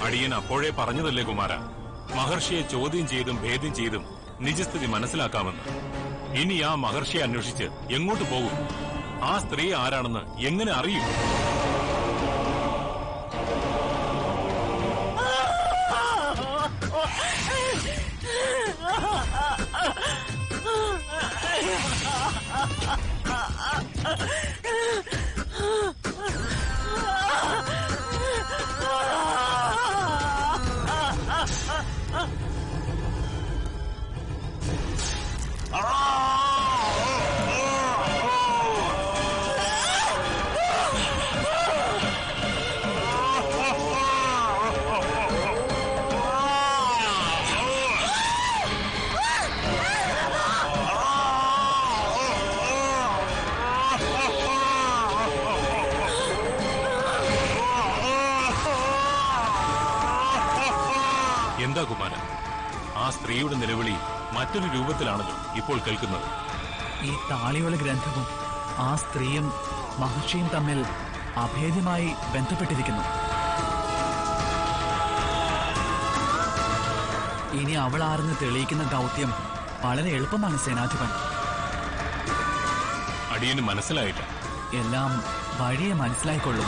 അടിയൻ അപ്പോഴേ പറഞ്ഞതല്ലേ കുമാര മഹർഷിയെ ചോദ്യം ചെയ്തും ഭേദ്യം ചെയ്തും നിജസ്ഥിതി മനസ്സിലാക്കാമെന്ന് ഇനി ആ മഹർഷിയെ അന്വേഷിച്ച് എങ്ങോട്ട് പോകും ആ സ്ത്രീ ആരാണെന്ന് എങ്ങനെ അറിയും എന്താ കുമാര ആ സ്ത്രീയുടെ നിലവിളി മറ്റൊരു രൂപത്തിലാണല്ലോ ഇപ്പോൾ കേൾക്കുന്നത് ഈ താളിയോല ഗ്രന്ഥവും ആ സ്ത്രീയും മഹർഷിയും തമ്മിൽ അഭേദ്യമായി ബന്ധപ്പെട്ടിരിക്കുന്നു ഇനി അവൾ ആരെന്ന് തെളിയിക്കുന്ന ദൗത്യം വളരെ എളുപ്പമാണ് സേനാധിപൻ അടിയന് മനസ്സിലായില്ല എല്ലാം വഴിയെ മനസ്സിലായിക്കൊള്ളും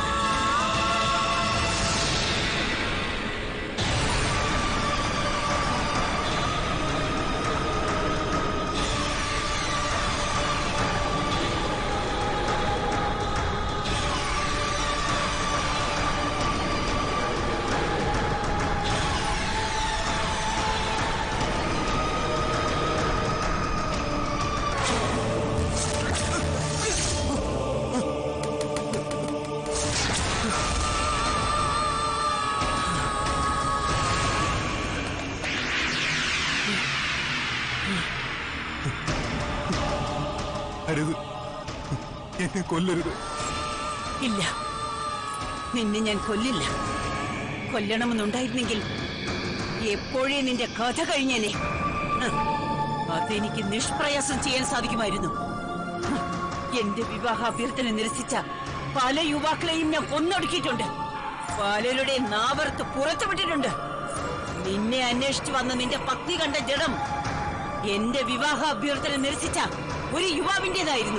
അരുത് എന്നെ കൊല്ലരുത് ഇല്ല നിന്നെ ഞാൻ കൊല്ലില്ല കൊല്ലണമെന്നുണ്ടായിരുന്നെങ്കിൽ എപ്പോഴേ നിന്റെ കഥ കഴിഞ്ഞേനെ ഹ്, അതെനിക്ക് നിഷ്പ്രയാസം ചെയ്യാൻ സാധിക്കുമായിരുന്നു ഹ്, എന്റെ വിവാഹാഭ്യർത്ഥന നിരസിച്ച പല യുവാക്കളെയും ഞാൻ കൊന്നൊടുക്കിയിട്ടുണ്ട് പലരുടെ നാവർത്ത് പുറത്തുവിട്ടിട്ടുണ്ട് നിന്നെ അന്വേഷിച്ചു വന്ന നിന്റെ പത്നി കണ്ട ജഡം എന്റെ വിവാഹ അഭ്യർത്ഥന നിരസിച്ച ഒരു യുവാവിന്റേതായിരുന്നു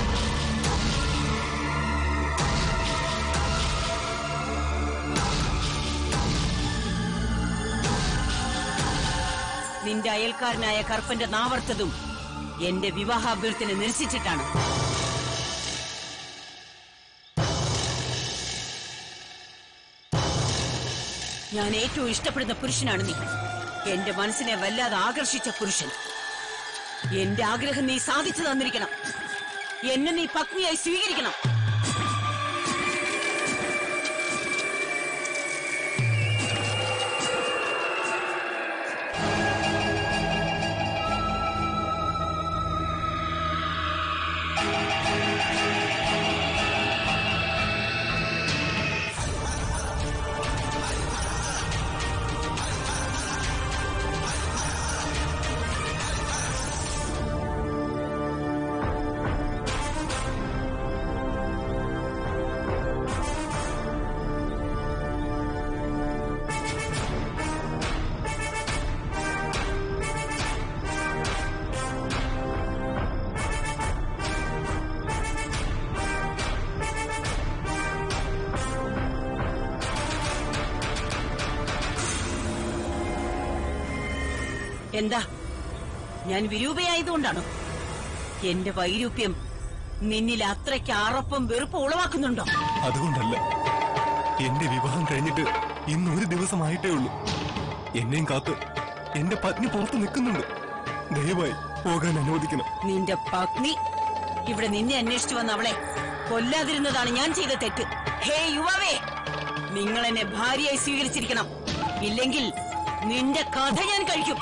നിന്റെ അയൽക്കാരനായ കറുപ്പന്റെ നാവർത്തതും എന്റെ വിവാഹാഭ്യർത്ഥന നിരസിച്ചിട്ടാണ് ഞാൻ ഏറ്റവും ഇഷ്ടപ്പെടുന്ന പുരുഷനാണ് നീ എന്റെ മനസ്സിനെ വല്ലാതെ ആകർഷിച്ച പുരുഷൻ എന്റെ ആഗ്രഹം നീ സാധിച്ചു തന്നിരിക്കണം എന്നെ നീ പത്നിയായി സ്വീകരിക്കണം എന്താ ഞാൻ വിരൂപയായതുകൊണ്ടാണോ എന്റെ വൈരൂപ്യം നിന്നിൽ അത്രയ്ക്ക് അറപ്പും വെറുപ്പും ഉളവാക്കുന്നുണ്ടോ അതുകൊണ്ടല്ല എന്റെ വിവാഹം കഴിഞ്ഞിട്ട് ഇന്ന് ഒരു ദിവസമായിട്ടേ ഉള്ളൂ എന്നെയും കാത്ത് എന്റെ പത്നി പുറത്ത് നിൽക്കുന്നുണ്ട് ദയവായി പോകാൻ അനുവദിക്കണം നിന്റെ പത്നി ഇവിടെ നിന്നെ അന്വേഷിച്ചു വന്ന അവളെ കൊല്ലാതിരുന്നതാണ് ഞാൻ ചെയ്ത തെറ്റ് ഹേ യുവാവേ നിങ്ങൾ എന്നെ ഭാര്യയായി സ്വീകരിച്ചിരിക്കണം ഇല്ലെങ്കിൽ നിന്റെ കഥ ഞാൻ കഴിക്കും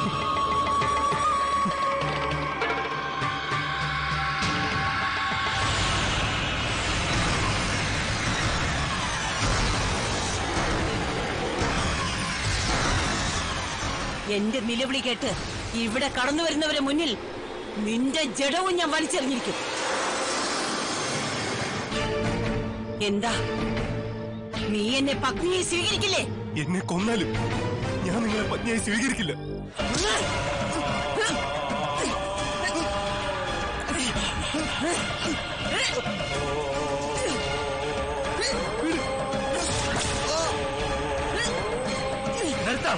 എന്റെ നിലവിളി കേട്ട് ഇവിടെ കടന്നു വരുന്നവരെ മുന്നിൽ നിന്റെ ജഡവും ഞാൻ വലിച്ചെറിഞ്ഞിരിക്കും എന്താ നീ എന്നെ പത്നിയെ സ്വീകരിക്കില്ലേ എന്നെ കൊന്നാലും ഞാൻ നിങ്ങളെ പത്നിയായി സ്വീകരിക്കില്ല നിർത്താം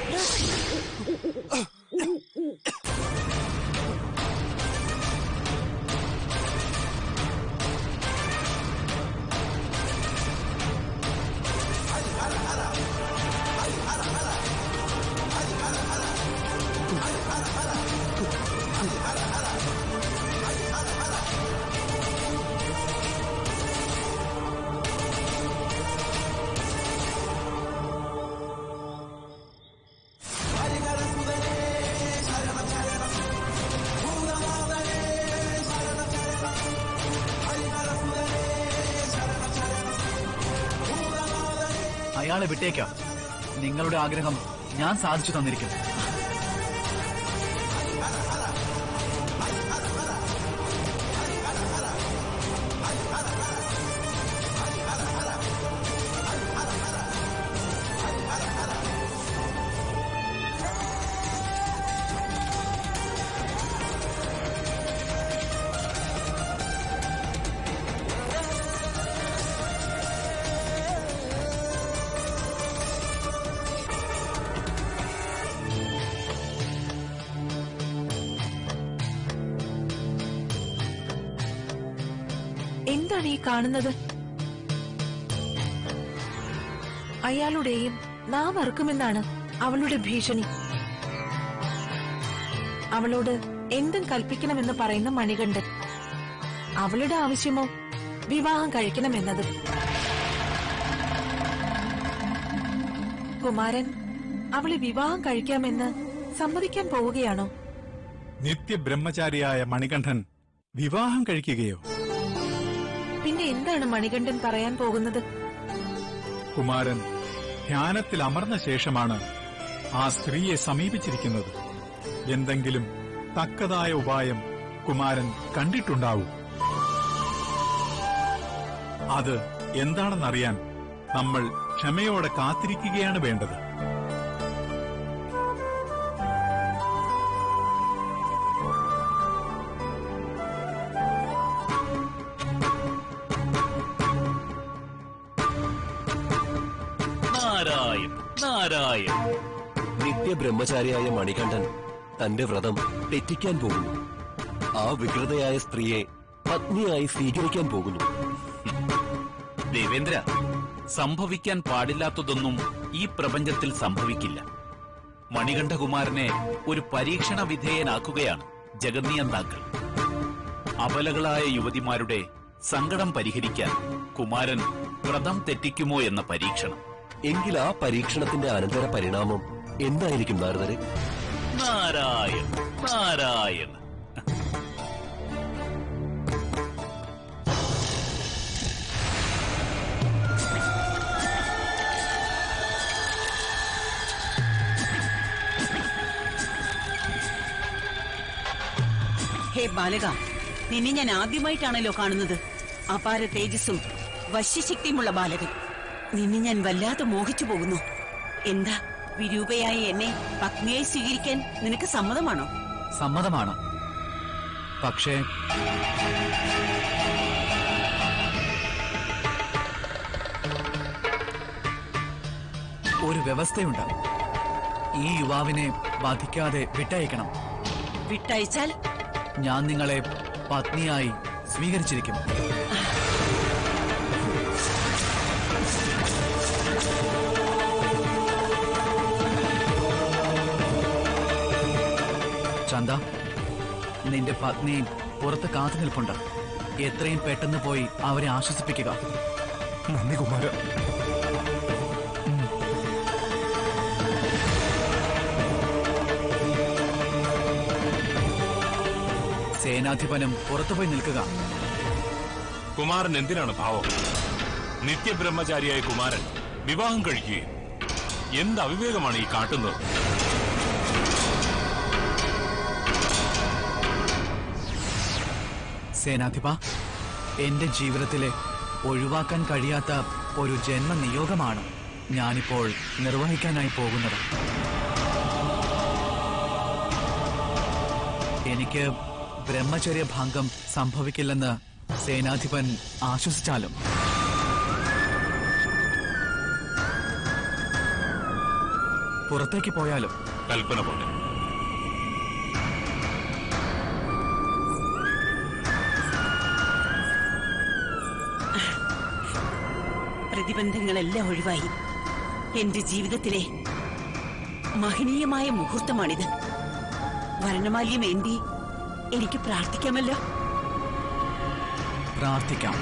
അയാളെ വിട്ടേക്കാം നിങ്ങളുടെ ആഗ്രഹം ഞാൻ സാധിച്ചു തന്നിരിക്കും എന്താണ് ഈ കാണുന്നത് അയാളുടെയും നാം അറുക്കുമെന്നാണ് അവളുടെ ഭീഷണി അവളോട് എന്തും കൽപ്പിക്കണമെന്ന് പറയുന്ന മണികണ്ഠൻ അവളുടെ ആവശ്യമോ വിവാഹം കഴിക്കണമെന്നതും കുമാരൻ അവളെ വിവാഹം കഴിക്കാമെന്ന് സമ്മതിക്കാൻ പോവുകയാണോ നിത്യബ്രഹ്മചാരിയായ മണികണ്ഠൻ വിവാഹം കഴിക്കുകയോ പിന്നെ എന്താണ് മണികണ്ഠൻ പറയാൻ പോകുന്നത് കുമാരൻ ധ്യാനത്തിൽ അമർന്ന ശേഷമാണ് ആ സ്ത്രീയെ സമീപിച്ചിരിക്കുന്നത് എന്തെങ്കിലും തക്കതായ ഉപായം കുമാരൻ കണ്ടിട്ടുണ്ടാവും അത് എന്താണെന്നറിയാൻ നമ്മൾ ക്ഷമയോടെ കാത്തിരിക്കുകയാണ് വേണ്ടത് നാരായൺ നാരായൺ നിത്യബ്രഹ്മചാരിയായ മണികണ്ഠൻ തന്റെ വ്രതം തെറ്റിക്കാൻ പോകുന്നു ആ വികൃതയായ സ്ത്രീയെ പത്നിയായി സ്വീകരിക്കാൻ പോകുന്നു ദേവേന്ദ്ര സംഭവിക്കാൻ പാടില്ലാത്തതൊന്നും ഈ പ്രപഞ്ചത്തിൽ സംഭവിക്കില്ല മണികണ്ഠകുമാരനെ ഒരു പരീക്ഷണ വിധേയനാക്കുകയാണ് ജഗന്നിയന്താക്കൾ അബലകളായ യുവതിമാരുടെ സങ്കടം പരിഹരിക്കാൻ കുമാരൻ വ്രതം തെറ്റിക്കുമോ എന്ന പരീക്ഷണം എങ്കിൽ ആ പരീക്ഷണത്തിന്റെ അനന്തര പരിണാമം എന്തായിരിക്കും നാരദരെ നാരായൺ നാരായൺ ഹേ ബാലക നിന്നെ ഞാൻ ആദ്യമായിട്ടാണല്ലോ കാണുന്നത് അപാര തേജസ്സും വശ്യശക്തിയുമുള്ള ബാലകൻ നിന്നെ ഞാൻ വല്ലാതെ മോഹിച്ചു പോകുന്നു എന്താ വിരൂപയായ എന്നെ പത്നിയായി സ്വീകരിക്കാൻ നിനക്ക് സമ്മതമാണോ സമ്മതമാണ് പക്ഷേ ഒരു വ്യവസ്ഥയുണ്ട് ഈ യുവാവിനെ ബാധിക്കാതെ വിട്ടയക്കണം വിട്ടയച്ചാൽ ഞാൻ നിങ്ങളെ പത്നിയായി സ്വീകരിച്ചിരിക്കും ചന്ത നിന്റെ പത്നി പുറത്ത് കാത്തു നിൽപ്പുണ്ട് എത്രയും പെട്ടെന്ന് പോയി അവരെ ആശ്വസിപ്പിക്കുക നന്ദി കുമാര സേനാധിപനും പുറത്തുപോയി നിൽക്കുക കുമാരൻ എന്തിനാണ് ഭാവം നിത്യബ്രഹ്മചാരിയായ കുമാരൻ വിവാഹം കഴിക്കുകയും എന്ത് അവിവേകമാണ് ഈ കാട്ടുന്നത് സേനാധിപ എന്റെ ജീവിതത്തിലെ ഒഴിവാക്കാൻ കഴിയാത്ത ഒരു ജന്മനിയോഗമാണ് ഞാനിപ്പോൾ നിർവഹിക്കാനായി പോകുന്നത് എനിക്ക് ബ്രഹ്മചര്യ ഭംഗം സംഭവിക്കില്ലെന്ന് സേനാധിപൻ ആശ്വസിച്ചാലും പുറത്തേക്ക് പോയാലും കൽപ്പന പോലെ പ്രതിബന്ധങ്ങളെല്ലാം ഒഴിവായി എന്റെ ജീവിതത്തിലെ മഹനീയമായ മുഹൂർത്തമാണിത് വരണമാല്യം ഏന്തി എനിക്ക് പ്രാർത്ഥിക്കാമല്ലോ പ്രാർത്ഥിക്കാം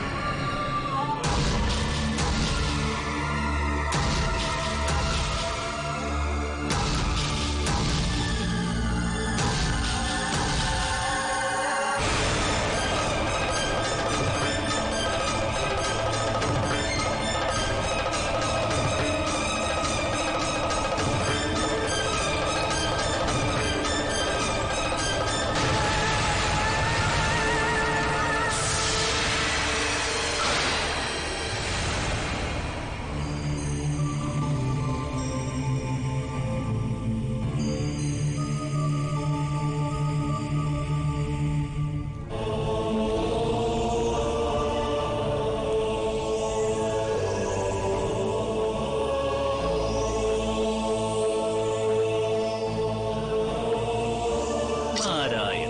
നാരായൺ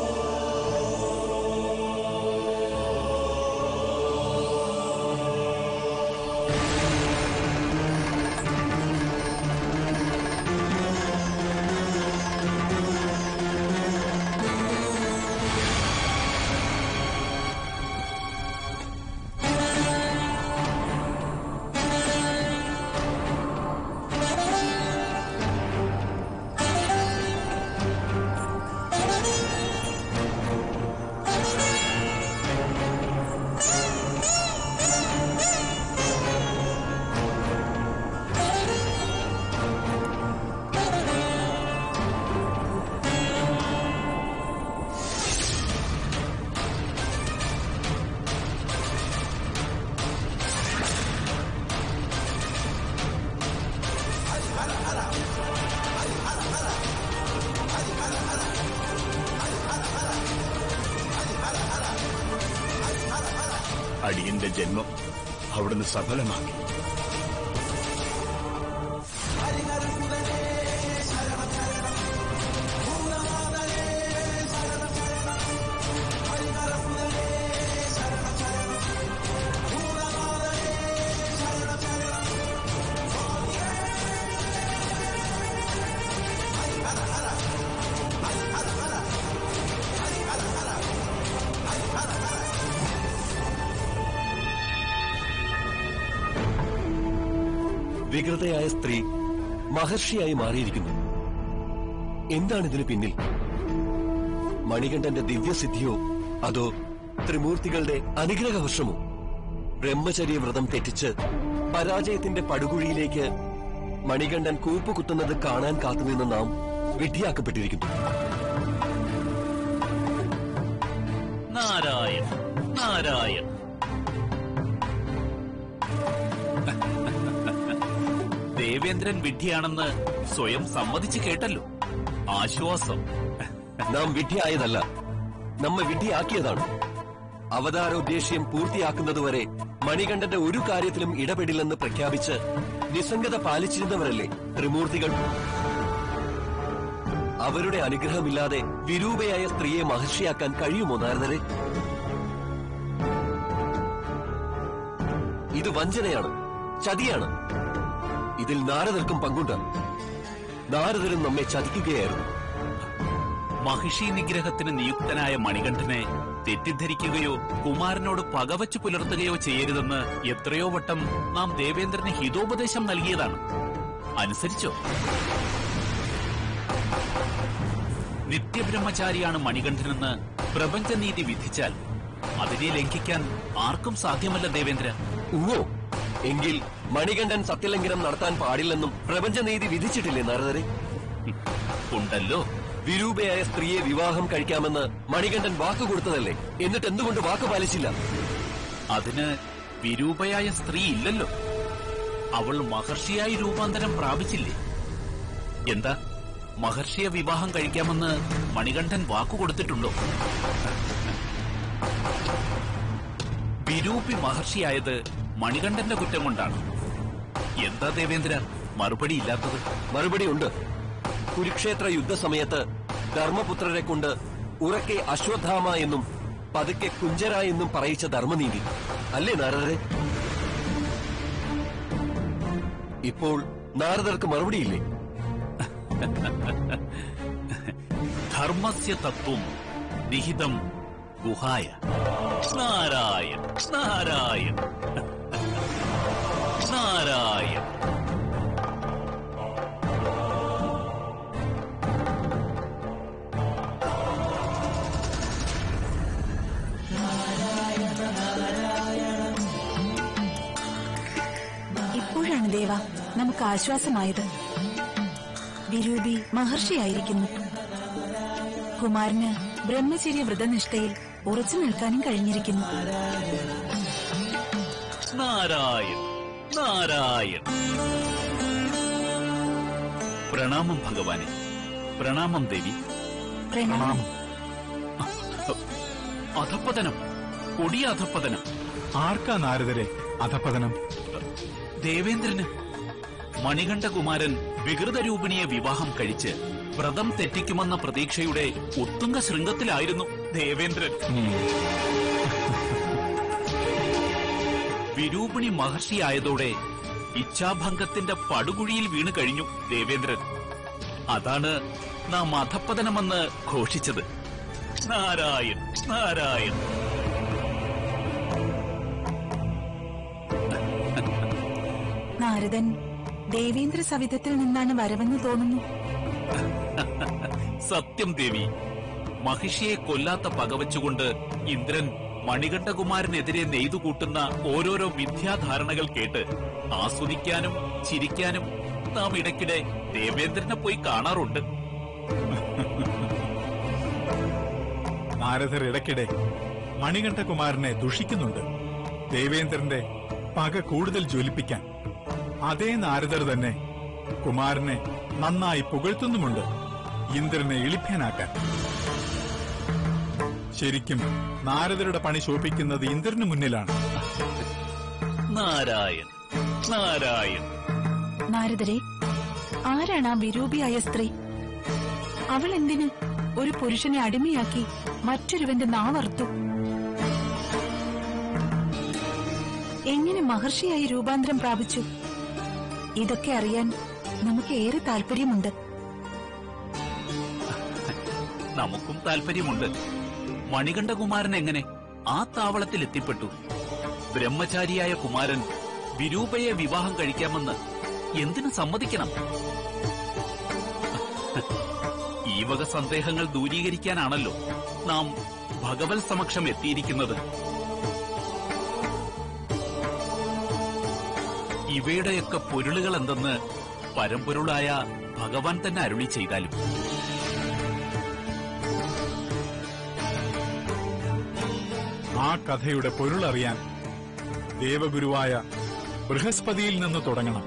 അടിയന്റെ ജന്മം അവിടുന്ന് സഫലമാക്കി വികൃതയായ സ്ത്രീ മഹർഷിയായി മാറിയിരിക്കുന്നു എന്താണ് ഇതിന് പിന്നിൽ മണികണ്ഠന്റെ ദിവ്യസിദ്ധിയോ അതോ ത്രിമൂർത്തികളുടെ അനുഗ്രഹവർഷമോ ബ്രഹ്മചര്യ വ്രതം തെറ്റിച്ച് പരാജയത്തിന്റെ പടുകുഴിയിലേക്ക് മണികണ്ഠൻ കൂപ്പുകുത്തുന്നത് കാണാൻ കാത്തുനിന്ന നാം വിഡ്ഢിയാക്കപ്പെട്ടിരിക്കുന്നു നാരായൺ നാരായൺ ദേവേന്ദ്രൻ വിഡ്ഢിയാണെന്ന് സ്വയം സമ്മതിച്ച് കേട്ടല്ലോ ആശ്വാസം നാം വിഡ്ഢിയായതല്ല നമ്മെ വിഡ്ഢിയാക്കിയതാണ് അവതാരോദ്ദേശ്യം പൂർത്തിയാക്കുന്നതുവരെ മണികണ്ഠന്റെ ഒരു കാര്യത്തിലും ഇടപെടില്ലെന്ന് പ്രഖ്യാപിച്ച് നിസ്സംഗത പാലിച്ചിരുന്നവരല്ലേ ത്രിമൂർത്തികൾ അവരുടെ അനുഗ്രഹമില്ലാതെ വിരൂപയായ സ്ത്രീയെ മഹർഷിയാക്കാൻ കഴിയുമോ നാരദരെ ഇത് വഞ്ചനയാണ് ചതിയാണ് ഇതിൽ നാരദർക്കും പങ്കുണ്ട് നാരദരും നമ്മെ ചതിക്കുകയായിരുന്നു മഹിഷി നിഗ്രഹത്തിന് നിയുക്തനായ മണികണ്ഠനെ തെറ്റിദ്ധരിക്കുകയോ കുമാരനോട് പകവച്ചു പുലർത്തുകയോ ചെയ്യരുതെന്ന് എത്രയോ വട്ടം നാം ദേവേന്ദ്രന് ഹിതോപദേശം നൽകിയതാണ് അനുസരിച്ചോ നിത്യബ്രഹ്മചാരിയാണ് മണികണ്ഠനെന്ന് പ്രപഞ്ചനീതി വിധിച്ചാൽ അതിനെ ലംഘിക്കാൻ ആർക്കും സാധ്യമല്ല ദേവേന്ദ്ര ഉവ്വോ എങ്കിൽ മണികണ്ഠൻ സത്യലംഘനം നടത്താൻ പാടില്ലെന്നും പ്രപഞ്ചനീതി വിധിച്ചിട്ടില്ലേ നാരദരെ ഉണ്ടല്ലോ വിരൂപയായ സ്ത്രീയെ വിവാഹം കഴിക്കാമെന്ന് മണികണ്ഠൻ വാക്ക് കൊടുത്തതല്ലേ എന്നിട്ട് എന്തുകൊണ്ട് വാക്ക് പാലിച്ചില്ല അതിന് വിരൂപയായ സ്ത്രീ ഇല്ലല്ലോ അവൾ മഹർഷിയായി രൂപാന്തരം പ്രാപിച്ചില്ലേ എന്താ മഹർഷിയെ വിവാഹം കഴിക്കാമെന്ന് മണികണ്ഠൻ വാക്കുകൊടുത്തിട്ടുണ്ടോ വിരൂപി മഹർഷിയായത് മണികണ്ഠന്റെ കുറ്റം കൊണ്ടാണ് എന്താ ദേവേന്ദ്ര മറുപടി ഇല്ലാത്തത് മറുപടി ഉണ്ട് കുരുക്ഷേത്ര യുദ്ധസമയത്ത് ധർമ്മപുത്രരെ കൊണ്ട് ഉറക്കെ അശ്വത്ഥാമ എന്നും പതുക്കെ കുഞ്ചര എന്നും പറയിച്ച ധർമ്മനീതി അല്ലേ നാരദരെ ഇപ്പോൾ നാരദർക്ക് മറുപടിയില്ലേ ധർമ്മസ്യ തത്വം നിഹിതം ഗുഹായ നാരായൺ നാരായൺ നാരായൺ ഇപ്പോഴാണ് ദേവ നമുക്ക് ആശ്വാസമായത് വിരൂപി മഹർഷിയായിരിക്കുന്നു കുമാരന് ബ്രഹ്മചര്യ വ്രതനിഷ്ഠയിൽ ഉറച്ചു നിൽക്കാനും കഴിഞ്ഞിരിക്കുന്നു നാരായൺ നാരായൺ പ്രണാമം ഭഗവാനെ പ്രണാമം ദേവി പ്രണാമം അധപ്പതനം കൊടിയ അധപ്പതനം ആർക്കാ നാരദരെ അധപതനം ദേവേന്ദ്രന് മണികണ്ഠകുമാരൻ വികൃതരൂപിണിയെ വിവാഹം കഴിച്ച് വ്രതം തെറ്റിക്കുമെന്ന പ്രതീക്ഷയുടെ ഉത്തുംഗ ശൃംഗത്തിലായിരുന്നു ദേവേന്ദ്രൻ വിരൂപിണി മഹർഷിയായതോടെ ഇച്ഛാഭംഗത്തിന്റെ പടുകുഴിയിൽ വീണു കഴിഞ്ഞു ദേവേന്ദ്രൻ അതാണ് നാം അധപ്പതനമെന്ന് ഘോഷിച്ചത് നാരായൺ നാരായൺ നാരദൻ ദേവേന്ദ്ര സവിധത്തിൽ നിന്നാണ് വരവെന്ന് തോന്നുന്നു സത്യം ദേവി മഹിഷിയെ കൊല്ലാത്ത പകവച്ചുകൊണ്ട് ഇന്ദ്രൻ മണികണ്ഠകുമാരനെതിരെ നെയ്തു കൂട്ടുന്ന ഓരോരോ മിഥ്യാധാരണകൾ കേട്ട് ആസ്വദിക്കാനും ചിരിക്കാനും നാം ഇടയ്ക്കിടെ ദേവേന്ദ്രനെ പോയി കാണാറുണ്ട് നാരദർ ഇടയ്ക്കിടെ മണികണ്ഠകുമാരനെ ദുഷിക്കുന്നുണ്ട് ദേവേന്ദ്രന്റെ പക കൂടുതൽ ജ്വലിപ്പിക്കാൻ അതേ നാരദർ തന്നെ കുമാരനെ നന്നായി പുകഴ്ത്തുന്നുമുണ്ട് ഇന്ദ്രനെ എളിഭ്യനാക്കാൻ ശരിക്കും നാരദരുടെ പണി ശോഭിക്കുന്നത് ഇന്ദ്രന് മുന്നിലാണ് നാരായൺ നാരായൺ നാരദരെ ആരാണ് ആ വിരൂപിയായ സ്ത്രീ അവൾ എന്തിന് ഒരു പുരുഷനെ അടിമയാക്കി മറ്റൊരുവന്റെ നാവർത്തു എങ്ങനെ മഹർഷിയായി രൂപാന്തരം പ്രാപിച്ചു ഇതൊക്കെ അറിയാൻ നമുക്ക് ഏറെ താല്പര്യമുണ്ട് നമുക്കും താല്പര്യമുണ്ട് മണികണ്ഠകുമാരൻ എങ്ങനെ ആ താവളത്തിൽ എത്തിപ്പെട്ടു ബ്രഹ്മചാരിയായ കുമാരൻ വിരൂപയെ വിവാഹം കഴിക്കാമെന്ന് എന്തിനു സമ്മതിക്കണം ഈ വക സന്ദേഹങ്ങൾ ദൂരീകരിക്കാനാണല്ലോ നാം ഭഗവത് സമക്ഷം എത്തിയിരിക്കുന്നത് ഇവയുടെയൊക്കെ പൊരുളുകൾ എന്തെന്ന് പരമ്പൊരുളായ ഭഗവാൻ തന്നെ അരുളി ചെയ്താലും ആ കഥയുടെ പൊരുളറിയാൻ ദേവഗുരുവായ ബൃഹസ്പതിയിൽ നിന്ന് തുടങ്ങണം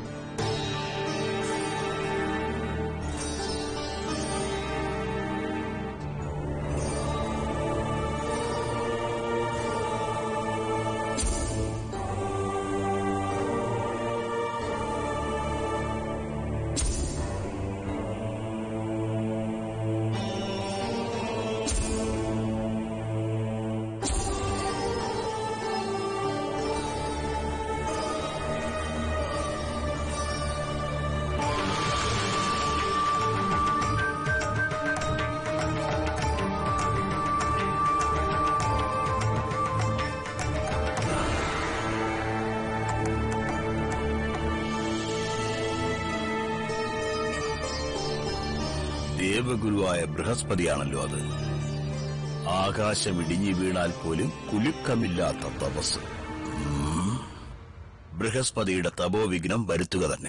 ദേവഗുരുവായ ബൃഹസ്പതിയാണല്ലോ അത് ആകാശം ഇടിഞ്ഞു വീണാൽ പോലും കുലുക്കമില്ലാത്ത തപസ് ഉം. ബൃഹസ്പതിയുടെ തപോവിഘ്നം വരുത്തുക തന്നെ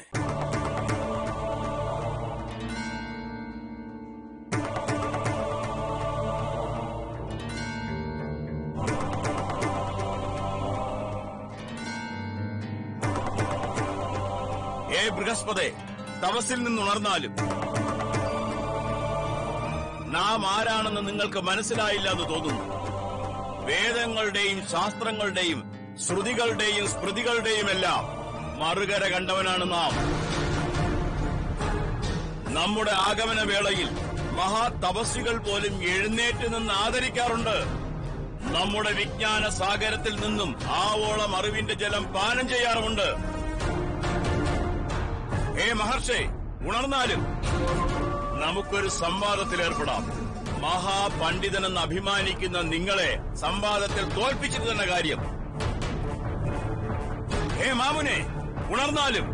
ഏ ബൃഹസ്പതേ തപസ്സിൽ നിന്നുണർന്നാലും നാം ആരാണെന്ന് നിങ്ങൾക്ക് മനസ്സിലായില്ല എന്ന് തോന്നുന്നു വേദങ്ങളുടെയും ശാസ്ത്രങ്ങളുടെയും ശ്രുതികളുടെയും സ്മൃതികളുടെയും എല്ലാം മറുകര കണ്ടവനാണ് നാം നമ്മുടെ ആഗമന വേളയിൽ മഹാതപസ്വികൾ പോലും എഴുന്നേറ്റ് നിന്ന് ആദരിക്കാറുണ്ട് നമ്മുടെ വിജ്ഞാന സാഗരത്തിൽ നിന്നും ആവോളം അറിവിന്റെ ജലം പാനം ചെയ്യാറുമുണ്ട് ഹേ മഹർഷേ ഉണർന്നാലും നമുക്കൊരു സംവാദത്തിൽ ഏർപ്പെടാം മഹാപണ്ഡിതനെന്ന് അഭിമാനിക്കുന്ന നിങ്ങളെ സംവാദത്തിൽ തോൽപ്പിച്ചിട്ട് തന്നെ കാര്യം ഹേ മാമുനെ ഉണർന്നാലും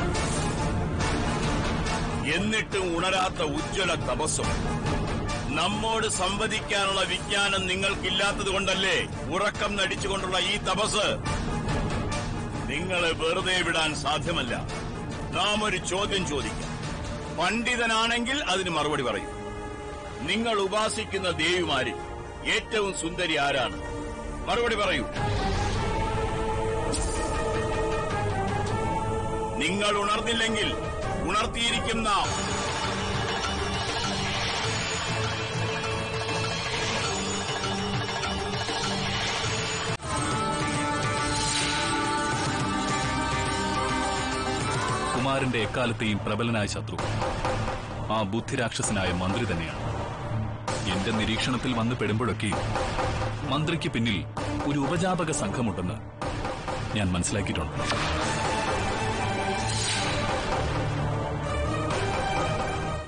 എന്നിട്ടും ഉണരാത്ത ഉജ്ജ്വല തപസ്സും നമ്മോട് സംവദിക്കാനുള്ള വിജ്ഞാനം നിങ്ങൾക്കില്ലാത്തത് കൊണ്ടല്ലേ ഉറക്കം നടിച്ചുകൊണ്ടുള്ള ഈ തപസ് നിങ്ങളെ വെറുതെ വിടാൻ സാധ്യമല്ല നാം ഒരു ചോദ്യം ചോദിക്കാം പണ്ഡിതനാണെങ്കിൽ അതിന് മറുപടി പറയും നിങ്ങൾ ഉപാസിക്കുന്ന ദേവിമാരിൽ ഏറ്റവും സുന്ദരി ആരാണ് മറുപടി പറയൂ നിങ്ങൾ ഉണർന്നില്ലെങ്കിൽ ഉണർത്തിയിരിക്കും നാം കുമാരന്റെ എക്കാലത്തെയും പ്രബലനായ ശത്രു ആ ബുദ്ധിരാക്ഷസനായ മന്ത്രി തന്നെയാണ് എന്റെ നിരീക്ഷണത്തിൽ വന്ന് പെടുമ്പോഴൊക്കെ മന്ത്രിക്ക് പിന്നിൽ ഒരു ഉപജാപക സംഘമുണ്ടെന്ന് ഞാൻ മനസ്സിലാക്കിയിട്ടുണ്ട്